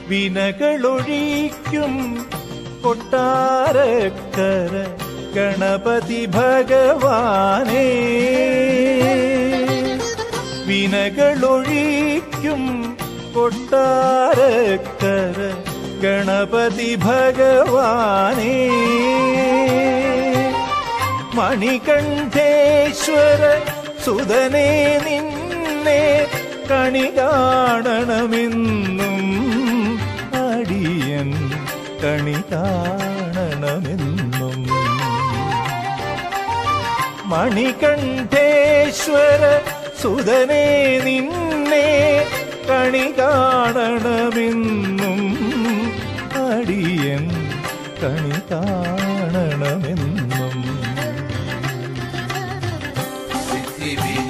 വിനകളൊഴിക്കും കൊട്ടാരക്കര ഗണപതി ഭഗവാനേ വിനകളൊഴിക്കും കൊട്ടാരക്കര ഗണപതി ഭഗവാനേ മണികണ്ഠേശ്വര സുതനേ നിന്നെ കണി കാണണമെന്നും അടിയൻ കണി കാണണമെന്നും മണികണ്ഠേശ്വര സുതനേ നിന്നെ കണി കാണണമെന്നും അടിയൻ കണി കാണണമെന്നും സിദ്ധി